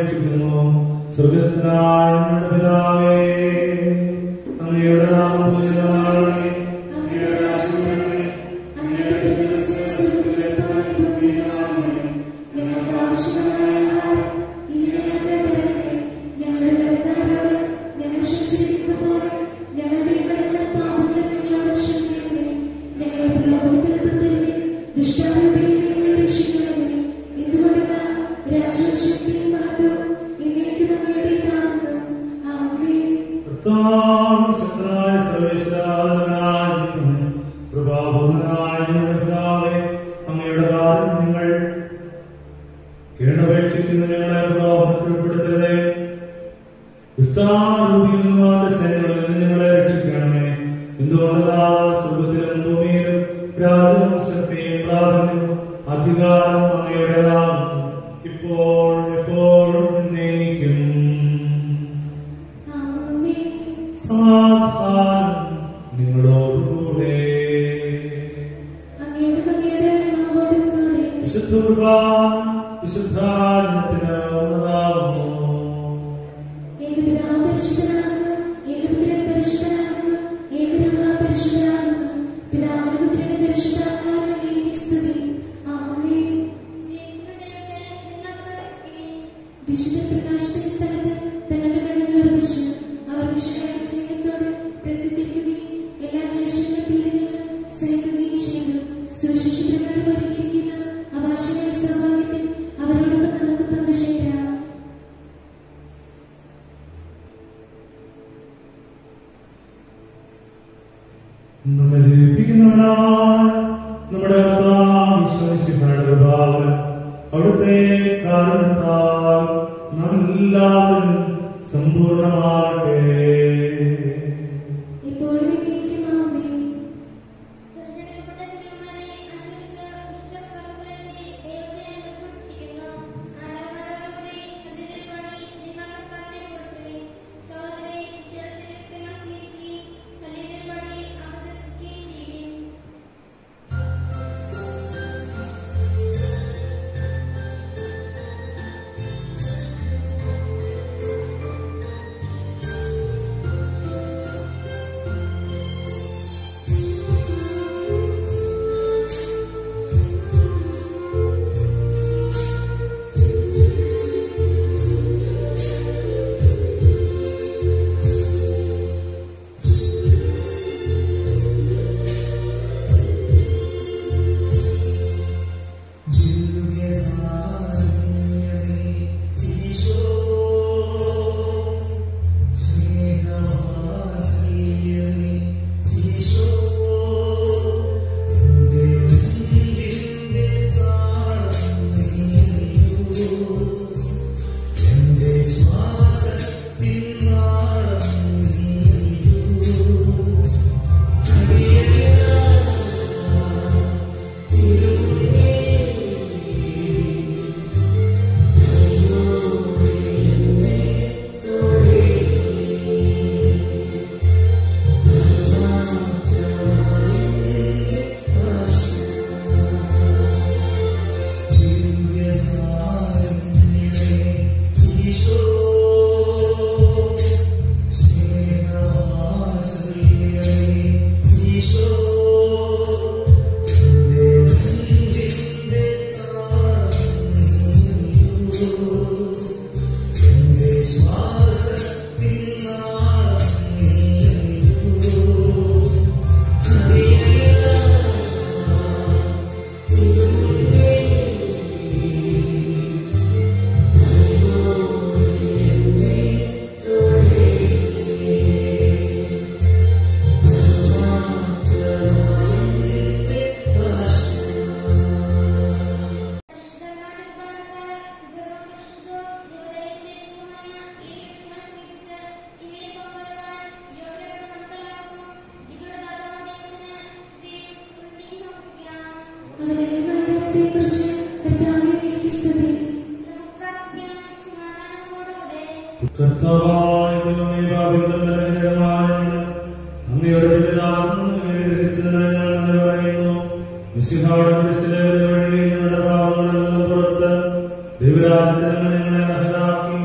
അപേക്ഷിക്കുന്നു സ്വർഗസ്ഥനായ ഞങ്ങളുടെ പിതാവേ അങ്ങയുടെ നാമം പൂജിതമാകണമേ അങ്ങയുടെ രാജ്യം വരണമേ അങ്ങയുടെ തിരുമനസ്സ് സ്വർഗ്ഗത്തിലെ പോലെ ഭൂമിയിലുമാകണമേ. ഞങ്ങൾക്ക് ആവശ്യമായ ആഹാരം ഇന്ന് ഞങ്ങൾക്ക് തരണമേ. ഞങ്ങളുടെ കടക്കാരോട് ഞങ്ങൾ ക്ഷമിച്ചിരിക്കുന്ന പോലെ ഞങ്ങളുടെ കടന്ന പാപങ്ങളെ ഞങ്ങളോട് ക്ഷമിക്കണമേ. ഞങ്ങളെ പ്രലോഭനത്തിൽ ഉൾപ്പെടുത്തരുതേ. ദുഷ്ടാരൂപിയിൽ ഞങ്ങളെ രക്ഷിക്കണമേ. എന്തുകൊണ്ടെന്നാൽ രാജ്യവും ശക്തിയും മഹത്വവും എന്നേക്കും അങ്ങയുടേതാകുന്നു. ആമേൻ. കർത്താവ് ശക്തനായ സർവേശ്വരായ ദൈവമേ, കൃപാപൂർണനായ ഞങ്ങളുടെ പിതാവേ, അങ്ങയുടെ കാരുണ്യങ്ങൾ കേണപേക്ഷിക്കുന്ന ഞങ്ങളെ പ്രലോഭനത്തിൽ ഉൾപ്പെടുത്തരുതേ ദുഷ്ടാരൂപിയിൽ നിന്നുകൊണ്ട് സേനകളിൽ നിന്ന് ഞങ്ങളെ രക്ഷിക്കണമേ എന്തുകൊണ്ടതാ സ്വർഗത്തിലും ഭൂമിയിലും രാജവും ശക്തിയും പ്രാബല്യവും അധികാരം അങ്ങയുടേതാകുന്നു ഇപ്പോൾ എപ്പോഴും എന്നേക്കും ആമേൻ. സമാധാനം നിങ്ങളോടുകൂടെ അങ്ങയുടെ അങ്ങയുടെ ആത്മാവോടും കൂടെ വിശുദ്ധ കുർബാന വിശുദ്ധാനത്തിന് ഉള്ളതാകുന്നു ഏകപിതാവ് പരിശുദ്ധനാകുന്നു ഏകപുത്രൻ പരിശുദ്ധനാകുന്നു ഏകരൂഹ പരിശുദ്ധനാകുന്നു പിതാവിന് പുത്രന് പരിശുദ്ധാത്മാവിനെ സ്തുതി ആമേൻ വിശുദ്ധ പ്രകാശത്തിന്റെ സ്ഥലത്ത് തങ്ങളുടെ കണ്ണുകൾ ഉറപ്പിച്ചു അവർ വിശുദ്ധ സ്നേഹത്തോട് പ്രത്യുദ്ധരിക്കുകയും എല്ലാ ക്ലേശങ്ങളും പീഡനങ്ങളും സഹിക്കുകയും ചെയ്തു സുവിശേഷ പ്രകാരം ഒരുക്കിയിരിക്കുന്ന അവാശികളുടെ സൗഭാഗ്യത്തിൽ അവരോടൊപ്പം നമുക്ക് പങ്കുചേരാം നമ്മെ ജീവിപ്പിക്കുന്നവനായ നമ്മുടെ വിശ്വസിക്കാനുള്ള കൃപാവൻ അവിടുത്തെ കാരണത്താൽ നാം എല്ലാവരും സമ്പൂർണ്ണമാകട്ടെ ഇപ്പോഴും എന്നേക്കും ആമേൻ തിരഞ്ഞെടുക്കപ്പെട്ട സ്ത്രീമാരെ അനുകരിച്ച് വിശുദ്ധ സ്വർഗ്ഗത്തിലെത്തി ദൈവത്തെ അനുഭവിച്ചിരിക്കുന്നു. ആരാധനയോടുകൂടി ഹൃദയത്തിൽ പാടി നിങ്ങൾ കർത്താവിനെ പുകഴ്ത്തുവിൻ. സഹോദരരെ, വിശേഷരക്തങ്ങൾ സ്വീകരിക്കുകയും ഹല്ലേലൂയ പാടി അവിടുത്തെ സ്തുതിക്കുകയും ചെയ്യുവിൻ. അവനെക്കുറിച്ച് കർത്താവേ നീക്ക് സ്തുതി കർത്താവായ ദൈവമേ, പാപികളും ബലഹീനരുമായ ഞങ്ങൾ അങ്ങയുടെ ദിവ്യനാമത്തിൽ ഗ്രഹിച്ചതിന് ഞങ്ങൾ നന്ദി പറയുന്നു. മിശിഹായുടെ കുരിശിലെ ഒരു വഴി ഞങ്ങളുടെ പാപങ്ങളിൽ നിന്ന് പുറത്ത് ദൈവരാജ്യത്തിൽ അങ്ങ് ഞങ്ങളെ അർഹരാക്കി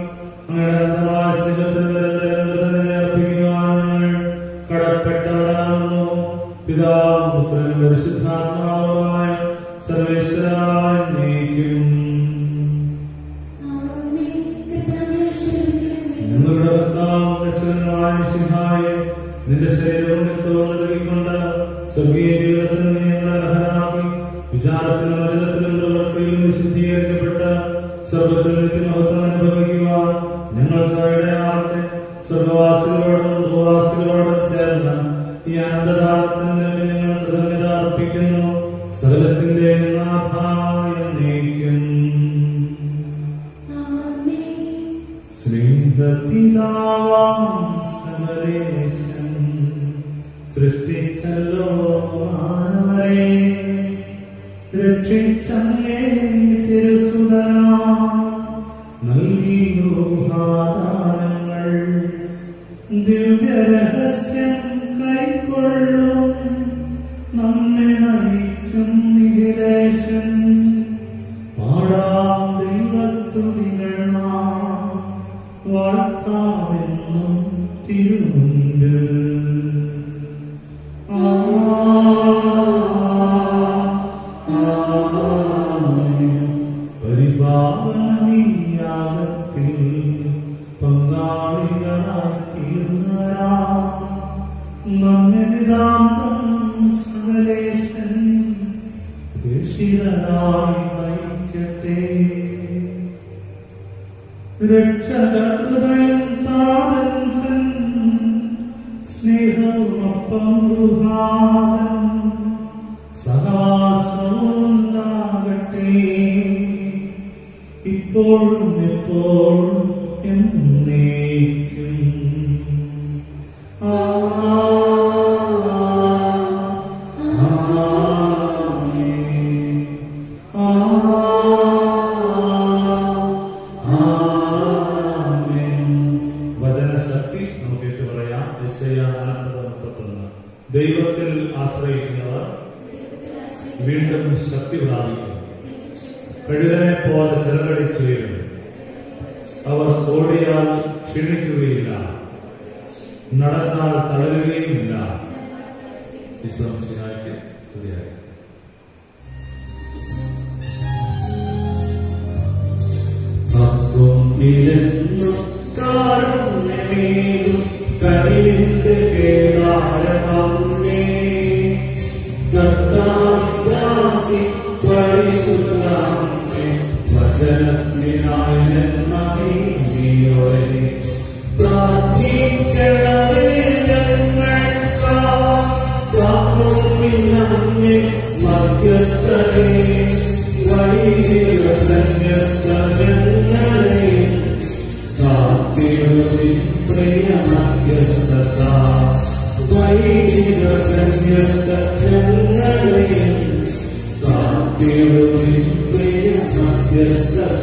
നിന്റെ ശരീരവും രക്തവും നൽകിക്കൊണ്ട് സ്വർഗീയ ജീവിതത്തിന് നീ ഞങ്ങളെ അർഹരാക്കി വിചാരത്തിലും വചനത്തിലും പ്രവർത്തിയിലും വിശുദ്ധീകരിക്കപ്പെട്ട സ്വർഗത്തിൽ നിത്യമഹത്വം അനുഭവിക്കുവാൻ ഞങ്ങൾക്ക് ഇടയാകട്ടെ സ്വർഗവാസികളോടും ഭൂവാസികളോടും ചേർന്ന് ഈ അനന്തദാനത്തിന് നിനക്ക് ഞങ്ങൾ കൃതജ്ഞത അർപ്പിക്കുന്നു സകലത്തിന്റെ നാഥായ നീക്കും ആമേൻ സ്നേഹപിതാവാം സമരേശൻ സൃഷ്ടിച്ചല്ലോ മാനവരെ രക്ഷിച്ചങ്ങേ തിരുസുതനാ നൽകിയോ ദാനങ്ങൾ ദിവ്യരഹസ്യം കൈക്കൊള്ളും നമ്മെ നയിക്കും നിഹിലേശൻ പാടാം ദൈവസ്തുതികൾ നാം വാഴ്ത്താമെന്നും തിരുമുണ്ട് ആ പരിപാവനീയാഗത്തിൽ പങ്കാളികളായി തീർന്നരാ നമ്മെതിരാന്തം സകലേശൻ രക്ഷിതനായി നയിക്കട്ടെ രക്ഷകൃപയും താതൻ സ്നേഹവുമൊപ്പം ഗൃഹാതൻ സഹവാസമുണ്ടാകട്ടെ ഇപ്പോഴും എപ്പോഴും എന്നേക്കും വചനശക്തി നമുക്ക് ഏറ്റു പറയാം യശയ്യ നാൽപ്പത് മുപ്പത്തൊന്ന് ദൈവത്തിൽ ആശ്രയിക്കുന്നവർ വീണ്ടും ശക്തി പ്രാപിക്കും കഴുകനെ പോലെ ചിറകടിച്ചുയരും അവർ ഓടിയാൽ ക്ഷീണിക്കുകയില്ല നടന്നാൽ തളരുകയുമില്ല വിശ്വസിനായിട്ട് സ്തുതിയായി തത്വം തിരഞ്ഞു കാരുണ്യമേകും കഴിവിന്റെ കേദാരമേ കർത്താവിദാസി പരിശുദ്ധാമേ വചനത്തിനായി ജന്മനീയോടെ പ്രാർത്ഥിക്കണമേ ഞങ്ങൾക്കായി കാക്കുമിന്നെ മധ്യസ്ഥരെ വഴിയില സന്യസ്തങ്ങളെ കാത്തിരുതി പ്രിയ മധ്യസ്ഥത വഴിയില സന്യസ്തങ്ങളെ കാത്തിരുതി പ്രിയ മധ്യസ്ഥത